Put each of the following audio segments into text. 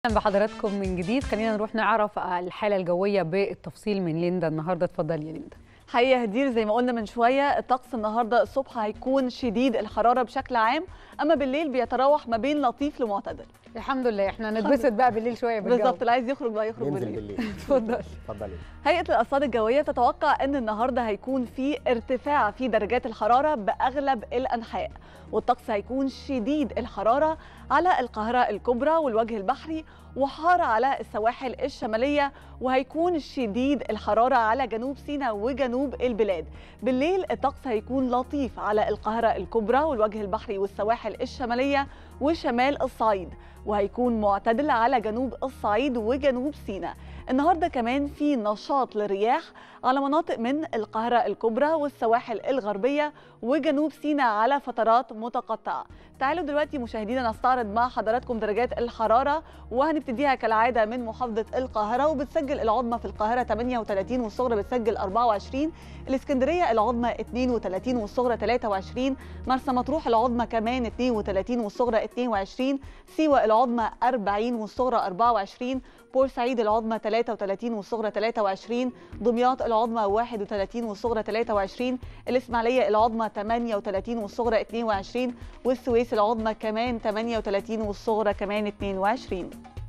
بحضراتكم من جديد خلينا نروح نعرف الحالة الجوية بالتفصيل من ليندا النهاردة اتفضلي يا ليندا حقيقة هدير زي ما قلنا من شوية الطقس النهاردة الصبح هيكون شديد الحرارة بشكل عام أما بالليل بيتراوح ما بين لطيف لمعتدل الحمد لله احنا نتبسط بقى بالليل شوية بالجو بالظبط اللي عايز يخرج بقى يخرج ننزل بالليل بالليل اتفضل اتفضلي هيئة الأرصاد الجوية تتوقع أن النهاردة هيكون في ارتفاع في درجات الحرارة بأغلب الأنحاء والطقس هيكون شديد الحرارة على القاهرة الكبرى والوجه البحري وحار على السواحل الشمالية وهيكون شديد الحرارة على جنوب سيناء وجنوب البلاد بالليل الطقس هيكون لطيف على القاهرة الكبرى والوجه البحري والسواحل الشمالية وشمال الصعيد وهيكون معتدل على جنوب الصعيد وجنوب سيناء النهارده كمان في نشاط للرياح على مناطق من القاهرة الكبرى والسواحل الغربية وجنوب سيناء على فترات متقطعة تعالوا دلوقتي مشاهدينا نستعرض مع حضراتكم درجات الحرارة وهنبتديها كالعادة من محافظة القاهرة وبتسجل العظمى في القاهرة 38 والصغرى بتسجل 24 الإسكندرية العظمى 32 والصغرى 23 مرسى مطروح العظمى كمان 32 والصغرى 22 سيوة العظمى 40 والصغرى 24 بورسعيد العظمى 33 والصغرى 23 دمياط العظمى 31 والصغرى 23 الإسماعيلية العظمى 38 والصغرى 22 والسويس العظمى كمان 38 والصغرى كمان 22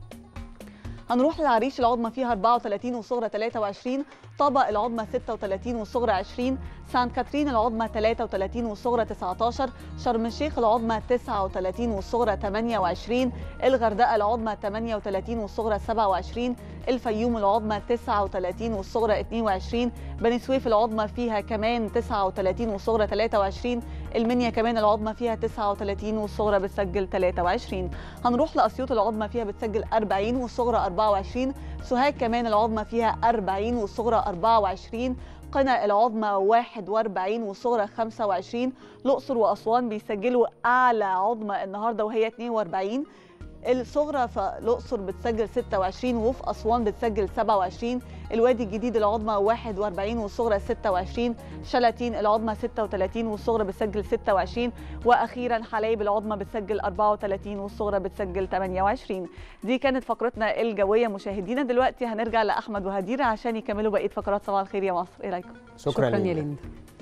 هنروح للعريش العظمى فيها 34 والصغرى 23 طابة العظمى 36 والصغرى 20 سانت كاترين العظمى 33 والصغرى 19 شرم الشيخ العظمى 39 والصغرى 28 الغردقة العظمى 38 والصغرى 27 الفيوم العظمى 39 والصغرى 22 بني سويف العظمى فيها كمان 39 والصغرى 23 المنيا كمان العظمى فيها 39 والصغرى بتسجل 23 هنروح لأسيوط العظمى فيها بتسجل 40 والصغرى 24 سوهاج كمان العظمى فيها 40 والصغرى 24 قنا العظمى 41 والصغرى 25 الأقصر وأسوان بيسجلوا أعلى عظمى النهاردة وهي 42 الصغرى في الأقصر بتسجل 26 وفي أسوان بتسجل 27 الوادي الجديد العظمى 41 والصغرى 26 شلاتين العظمى 36 والصغرى بتسجل 26 وأخيرا حلايب العظمى بتسجل 34 والصغرى بتسجل 28 دي كانت فقرتنا الجوية مشاهدينا دلوقتي هنرجع لأحمد وهدير عشان يكملوا بقية فقرات صباح الخير يا مصر إيه رأيكم؟ شكرا, شكرا يا لينا. ليندا